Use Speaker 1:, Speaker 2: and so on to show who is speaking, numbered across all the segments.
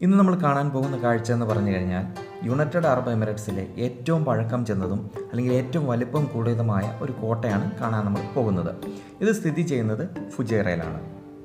Speaker 1: ഇന്ന് നമ്മൾ കാണാൻ പോകുന്ന കാഴ്ച എന്ന് പറഞ്ഞു കഴിഞ്ഞാൽ യുണൈറ്റഡ് അറബ് എമിറേറ്റ്സിലെ ഏറ്റവും പഴക്കം ചെന്നതും അല്ലെങ്കിൽ ഏറ്റവും വലിപ്പം കൂടിയതുമായ ഒരു കോട്ടയാണ് കാണാൻ നമ്മൾ പോകുന്നത് ഇത് സ്ഥിതി ചെയ്യുന്നത് ഫുജേറയിലാണ്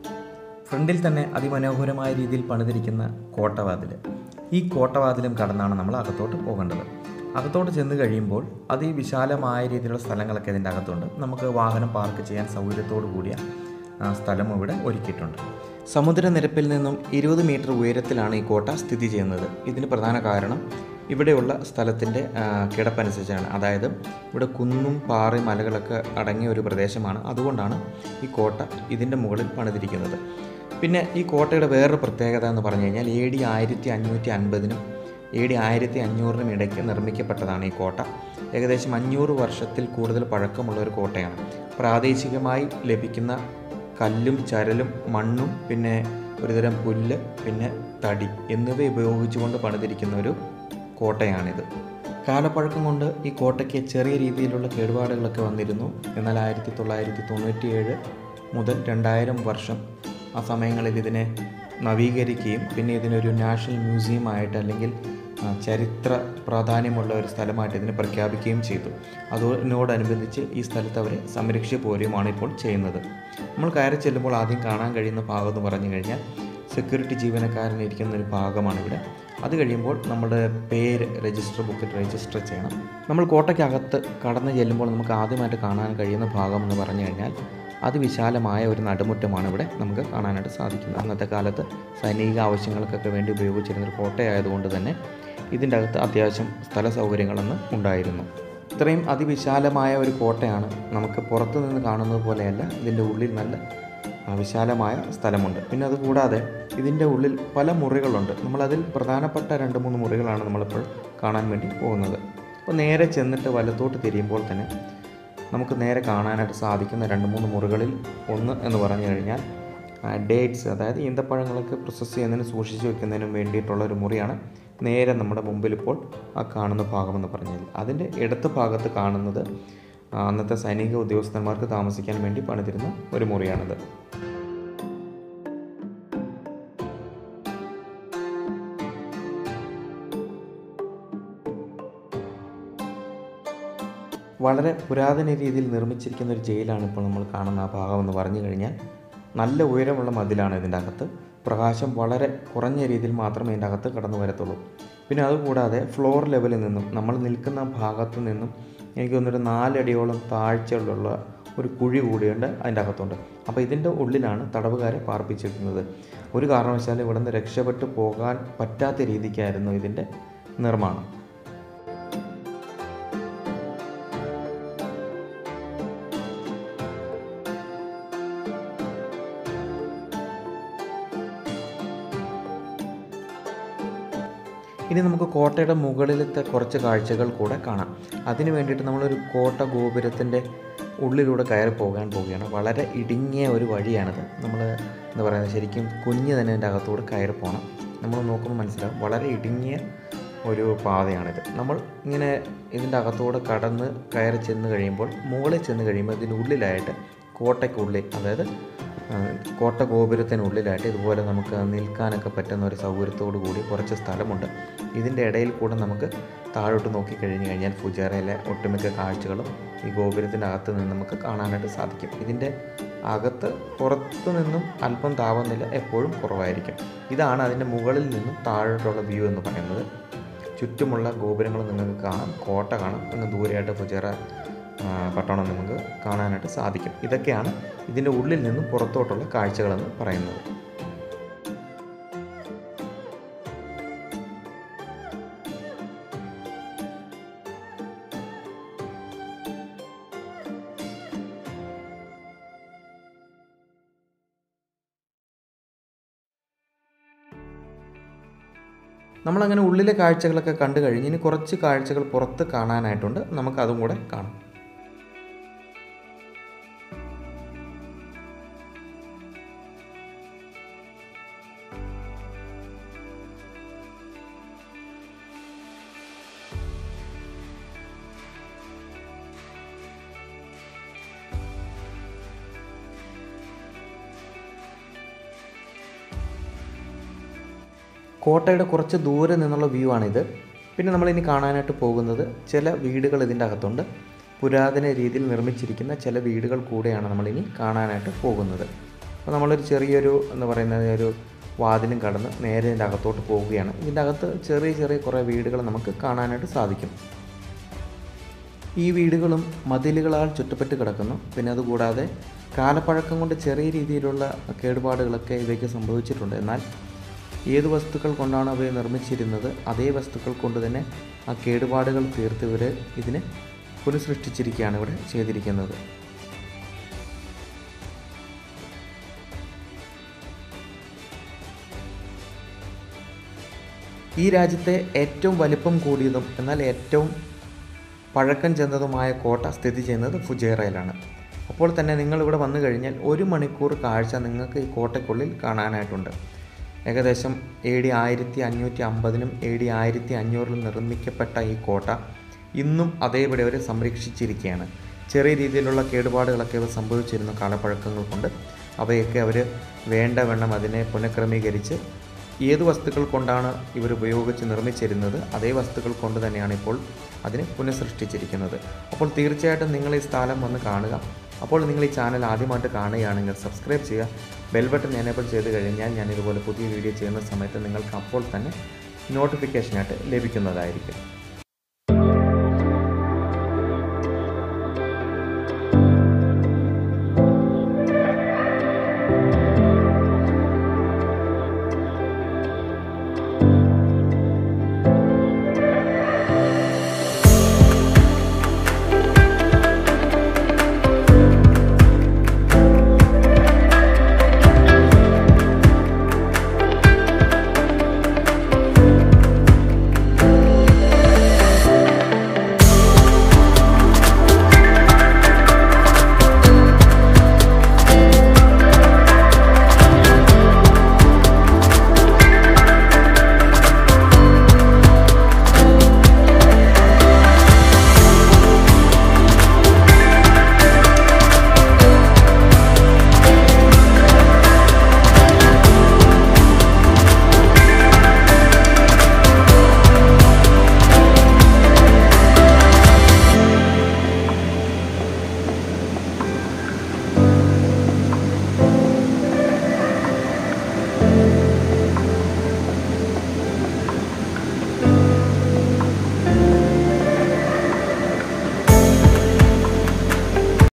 Speaker 1: ഫ്രണ്ടിൽ തന്നെ അതിമനോഹരമായ രീതിയിൽ പണിതിരിക്കുന്ന കോട്ടവാതിൽ ഈ കോട്ടവാതിലും കടന്നാണ് നമ്മൾ അകത്തോട്ട് പോകേണ്ടത് അകത്തോട്ട് ചെന്ന് കഴിയുമ്പോൾ അതിവിശാലമായ രീതിയിലുള്ള സ്ഥലങ്ങളൊക്കെ ഇതിൻ്റെ അകത്തുണ്ട് നമുക്ക് വാഹനം പാർക്ക് ചെയ്യാൻ സൗകര്യത്തോടു കൂടിയ ആ, സ്ഥലം ഇവിടെ ഒരുക്കിയിട്ടുണ്ട് സമുദ്രനിരപ്പിൽ നിന്നും ഇരുപത് മീറ്റർ ഉയരത്തിലാണ് ഈ കോട്ട സ്ഥിതി ചെയ്യുന്നത് ഇതിന് പ്രധാന കാരണം ഇവിടെയുള്ള സ്ഥലത്തിൻ്റെ ആ, കിടപ്പനുസരിച്ചാണ് അതായത് ഇവിടെ കുന്നും പാറ മലകളൊക്കെ അടങ്ങിയ ഒരു പ്രദേശമാണ് അതുകൊണ്ടാണ് ഈ കോട്ട ഇതിൻ്റെ മുകളിൽ പണിതിരിക്കുന്നത് പിന്നെ ഈ കോട്ടയുടെ വേറൊരു പ്രത്യേകത എന്ന് പറഞ്ഞു കഴിഞ്ഞാൽ എ ഡി ആയിരത്തി അഞ്ഞൂറ്റി അൻപതിനും എ ഡി ആയിരത്തി അഞ്ഞൂറിനും ഇടയ്ക്ക് നിർമ്മിക്കപ്പെട്ടതാണ് ഈ കോട്ട ഏകദേശം അഞ്ഞൂറ് വർഷത്തിൽ കൂടുതൽ പഴക്കമുള്ള ഒരു കോട്ടയാണ് പ്രാദേശികമായി ലഭിക്കുന്ന കല്ലും ചരലും മണ്ണും പിന്നെ ഒരുതരം പുല്ല് പിന്നെ തടി എന്നിവ ഉപയോഗിച്ചുകൊണ്ട് പണിതിരിക്കുന്ന ഒരു കോട്ടയാണിത് കാലപ്പഴക്കം കൊണ്ട് ഈ കോട്ടയ്ക്ക് ചെറിയ രീതിയിലുള്ള കേടുപാടുകളൊക്കെ വന്നിരുന്നു എന്നാൽ ആയിരത്തി തൊള്ളായിരത്തി തൊണ്ണൂറ്റിയേഴ് മുതൽ രണ്ടായിരം വർഷം ആ സമയങ്ങളിൽ ഇതിനെ നവീകരിക്കുകയും പിന്നെ ഇതിനൊരു നാഷണൽ മ്യൂസിയം ആയിട്ട് അല്ലെങ്കിൽ ആ, ചരിത്ര പ്രാധാന്യമുള്ള ഒരു സ്ഥലമായിട്ട് ഇതിനെ പ്രഖ്യാപിക്കുകയും ചെയ്തു അതിനോടനുബന്ധിച്ച് ഈ സ്ഥലത്ത് അവരെ സംരക്ഷിച്ചു പോരുകയുമാണ് ഇപ്പോൾ ചെയ്യുന്നത് നമ്മൾ കയറി ചെല്ലുമ്പോൾ ആദ്യം കാണാൻ കഴിയുന്ന ഭാഗം എന്ന് പറഞ്ഞു കഴിഞ്ഞാൽ സെക്യൂരിറ്റി ജീവനക്കാരൻ ഇരിക്കുന്ന ഒരു ഭാഗമാണ് ഇവിടെ അത് കഴിയുമ്പോൾ നമ്മുടെ പേര് രജിസ്റ്റർ ബുക്കിൽ രജിസ്റ്റർ ചെയ്യണം നമ്മൾ കോട്ടയ്ക്കകത്ത് കടന്നു ചെല്ലുമ്പോൾ നമുക്ക് ആദ്യമായിട്ട് കാണാൻ കഴിയുന്ന ഭാഗം എന്ന് പറഞ്ഞു കഴിഞ്ഞാൽ അതിവിശാലമായ ഒരു നടുമുറ്റമാണ് ഇവിടെ നമുക്ക് കാണാനായിട്ട് സാധിക്കുന്നത് അന്നത്തെ കാലത്ത് സൈനിക ആവശ്യങ്ങൾക്കൊക്കെ വേണ്ടി ഉപയോഗിച്ചിരുന്ന ഒരു കോട്ടയായതുകൊണ്ട് തന്നെ ഇതിൻ്റെ അകത്ത് അത്യാവശ്യം സ്ഥല സൗകര്യങ്ങളൊന്നും ഉണ്ടായിരുന്നു ഇത്രയും അതിവിശാലമായ ഒരു കോട്ടയാണ് നമുക്ക് പുറത്തു നിന്ന് കാണുന്നത് പോലെയല്ല ഇതിൻ്റെ ഉള്ളിൽ നല്ല ആ, വിശാലമായ സ്ഥലമുണ്ട് പിന്നെ അതുകൂടാതെ ഇതിൻ്റെ ഉള്ളിൽ പല മുറികളുണ്ട് നമ്മളതിൽ പ്രധാനപ്പെട്ട രണ്ട് മൂന്ന് മുറികളാണ് നമ്മളിപ്പോൾ കാണാൻ വേണ്ടി പോകുന്നത് അപ്പോൾ നേരെ ചെന്നിട്ട് വലത്തോട്ട് തിരിയുമ്പോൾ തന്നെ നമുക്ക് നേരെ കാണാനായിട്ട് സാധിക്കുന്ന രണ്ട് മൂന്ന് മുറികളിൽ ഒന്ന് എന്ന് പറഞ്ഞു കഴിഞ്ഞാൽ ഡേറ്റ്സ് അതായത് ഈന്തപ്പഴങ്ങളൊക്കെ പ്രോസസ്സ് ചെയ്യുന്നതിന് സൂക്ഷിച്ച് വെക്കുന്നതിനും വേണ്ടിയിട്ടുള്ള ഒരു മുറിയാണ് നേരെ നമ്മുടെ മുമ്പിൽ ഇപ്പോൾ ആ കാണുന്ന ഭാഗമെന്ന് പറഞ്ഞാൽ അതിൻ്റെ ഇടത്ത് ഭാഗത്ത് കാണുന്നത് ആ, അന്നത്തെ സൈനിക ഉദ്യോഗസ്ഥന്മാർക്ക് താമസിക്കാൻ വേണ്ടി പണിതിരുന്ന ഒരു മുറിയാണിത് വളരെ പുരാതന രീതിയിൽ നിർമ്മിച്ചിരിക്കുന്ന ഒരു ജയിലാണ് ഇപ്പോൾ നമ്മൾ കാണുന്ന ആ ഭാഗം എന്ന് പറഞ്ഞു കഴിഞ്ഞാൽ നല്ല ഉയരമുള്ള മതിലാണ് ഇതിൻ്റെ അകത്ത് പ്രകാശം വളരെ കുറഞ്ഞ രീതിയിൽ മാത്രമേ ഇതിൻ്റെ അകത്ത് കടന്നു വരത്തുള്ളൂ പിന്നെ അതുകൂടാതെ ഫ്ലോർ ലെവലിൽ നിന്നും നമ്മൾ നിൽക്കുന്ന ഭാഗത്തു നിന്നും എനിക്ക് തോന്നുന്നൊരു നാലടിയോളം താഴ്ചയുള്ള ഒരു കുഴി കൂടിയുണ്ട് അതിൻ്റെ അകത്തുണ്ട് അപ്പോൾ ഇതിൻ്റെ ഉള്ളിലാണ് തടവുകാരെ പാർപ്പിച്ചിരിക്കുന്നത് ഒരു കാരണവശാലും ഇവിടെ നിന്ന് രക്ഷപ്പെട്ടു പോകാൻ പറ്റാത്ത രീതിക്കായിരുന്നു ഇതിൻ്റെ നിർമ്മാണം ഇനി നമുക്ക് കോട്ടയുടെ മുകളിലത്തെ കുറച്ച് കാഴ്ചകൾ കൂടെ കാണാം അതിന് വേണ്ടിയിട്ട് നമ്മളൊരു കോട്ട ഗോപുരത്തിൻ്റെ ഉള്ളിലൂടെ കയറി പോകാൻ പോവുകയാണ് വളരെ ഇടുങ്ങിയ ഒരു വഴിയാണിത് നമ്മൾ എന്താ പറയുന്നത് ശരിക്കും കുഞ്ഞ് തന്നെ അതിൻ്റെ അകത്തൂടെ കയറി പോകണം നമ്മൾ നോക്കുമ്പോൾ മനസ്സിലാവും വളരെ ഇടുങ്ങിയ ഒരു പാതയാണിത് നമ്മൾ ഇങ്ങനെ ഇതിൻ്റെ അകത്തൂടെ കടന്ന് കയറി ചെന്ന് കഴിയുമ്പോൾ മുകളിൽ ചെന്ന് കഴിയുമ്പോൾ ഇതിൻ്റെ ഉള്ളിലായിട്ട് കോട്ടയ്ക്കുള്ളിൽ അതായത് ആ, കോട്ട ഗോപുരത്തിനുള്ളിലായിട്ട് ഇതുപോലെ നമുക്ക് നിൽക്കാനൊക്കെ പറ്റുന്ന ഒരു സൗകര്യത്തോടു കൂടി കുറച്ച് സ്ഥലമുണ്ട് ഇതിൻ്റെ ഇടയിൽ കൂടെ നമുക്ക് താഴോട്ട് നോക്കി കഴിഞ്ഞ് കഴിഞ്ഞാൽ ഫുജേറയിലെ ഒട്ടുമിക്ക കാഴ്ചകളും ഈ ഗോപുരത്തിൻ്റെ അകത്ത് നിന്ന് നമുക്ക് കാണാനായിട്ട് സാധിക്കും ഇതിൻ്റെ അകത്ത് പുറത്തു നിന്നും അല്പം താപനില എപ്പോഴും കുറവായിരിക്കും ഇതാണ് അതിൻ്റെ മുകളിൽ നിന്നും താഴോട്ടുള്ള വ്യൂ എന്ന് പറയുന്നത് ചുറ്റുമുള്ള ഗോപുരങ്ങൾ നിങ്ങൾക്ക് കാണാം കോട്ട കാണാം അങ്ങ് ദൂരെയായിട്ട് ഫുജേറ ആ, പട്ടണം നമുക്ക് കാണാനായിട്ട് സാധിക്കും ഇതൊക്കെയാണ് ഇതിൻ്റെ ഉള്ളിൽ നിന്നും പുറത്തോട്ടുള്ള കാഴ്ചകളെന്ന് പറയുന്നത് നമ്മളങ്ങനെ ഉള്ളിലെ കാഴ്ചകളൊക്കെ കണ്ടു കഴിഞ്ഞ് ഇനി കുറച്ച് കാഴ്ചകൾ പുറത്ത് കാണാനായിട്ടുണ്ട് നമുക്ക് അതും കൂടെ കാണാം കോട്ടയുടെ കുറച്ച് ദൂരെ നിന്നുള്ള വ്യൂ ആണിത് പിന്നെ നമ്മളിനി കാണാനായിട്ട് പോകുന്നത് ചില വീടുകൾ ഇതിൻ്റെ അകത്തുണ്ട് പുരാതന രീതിയിൽ നിർമ്മിച്ചിരിക്കുന്ന ചില വീടുകൾ കൂടെയാണ് നമ്മളിനി കാണാനായിട്ട് പോകുന്നത് അപ്പോൾ നമ്മളൊരു ചെറിയൊരു എന്ന് പറയുന്നത് ഒരു വാതിലും കടന്ന് നേരെ ഇതിൻ്റെ അകത്തോട്ട് പോവുകയാണ് ഇതിൻ്റെ അകത്ത് ചെറിയ ചെറിയ കുറേ വീടുകൾ നമുക്ക് കാണാനായിട്ട് സാധിക്കും ഈ വീടുകളും മതിലുകളാൽ ചുറ്റപ്പെട്ട് കിടക്കുന്നു പിന്നെ അതുകൂടാതെ കാലപ്പഴക്കം കൊണ്ട് ചെറിയ രീതിയിലുള്ള കേടുപാടുകളൊക്കെ ഇവയ്ക്ക് സംഭവിച്ചിട്ടുണ്ട് എന്നാൽ ഏത് വസ്തുക്കൾ കൊണ്ടാണ് അവയെ നിർമ്മിച്ചിരുന്നത് അതേ വസ്തുക്കൾ കൊണ്ട് തന്നെ ആ കേടുപാടുകൾ തീർത്ത് ഇവർ ഇതിനെ പുനഃസൃഷ്ടിച്ചിരിക്കുകയാണ് ഇവിടെ ചെയ്തിരിക്കുന്നത് ഈ രാജ്യത്തെ ഏറ്റവും വലിപ്പം കൂടിയതും എന്നാൽ ഏറ്റവും പഴക്കം ചെന്നതുമായ കോട്ട സ്ഥിതി ചെയ്യുന്നത് ഫുജേറയിലാണ് അപ്പോൾ തന്നെ നിങ്ങൾ ഇവിടെ വന്നു കഴിഞ്ഞാൽ ഒരു മണിക്കൂർ കാഴ്ച നിങ്ങൾക്ക് ഈ കോട്ടയ്ക്കുള്ളിൽ കാണാനായിട്ടുണ്ട് ഏകദേശം എ ഡി ആയിരത്തി അഞ്ഞൂറ്റി അമ്പതിനും എ ഡി ആയിരത്തി അഞ്ഞൂറിലും നിർമ്മിക്കപ്പെട്ട ഈ കോട്ട ഇന്നും അതേപടി അവർ സംരക്ഷിച്ചിരിക്കുകയാണ് ചെറിയ രീതിയിലുള്ള കേടുപാടുകളൊക്കെ ഇവ സംഭവിച്ചിരുന്ന കാലപ്പഴക്കങ്ങൾ കൊണ്ട് അവയൊക്കെ അവർ വേണ്ട വണ്ണം അതിനെ പുനഃക്രമീകരിച്ച് ഏത് വസ്തുക്കൾ കൊണ്ടാണ് ഇവർ ഉപയോഗിച്ച് നിർമ്മിച്ചിരുന്നത് അതേ വസ്തുക്കൾ കൊണ്ട് തന്നെയാണ് ഇപ്പോൾ അതിനെ പുനഃസൃഷ്ടിച്ചിരിക്കുന്നത് അപ്പോൾ തീർച്ചയായിട്ടും നിങ്ങൾ ഈ സ്ഥലം വന്ന് കാണുക അപ്പോൾ നിങ്ങൾ ഈ ചാനൽ ആദ്യമായിട്ട് കാണുകയാണെങ്കിൽ സബ്സ്ക്രൈബ് ചെയ്യുക ബെൽ ബട്ടൺ എനേബിൾ ചെയ്ത് കഴിഞ്ഞാൽ ഞാൻ ഇതുപോലെ പുതിയ വീഡിയോ ചെയ്യുന്ന സമയത്ത് നിങ്ങൾക്ക് അപ്പോൾ തന്നെ നോട്ടിഫിക്കേഷനായിട്ട് ലഭിക്കുന്നതായിരിക്കും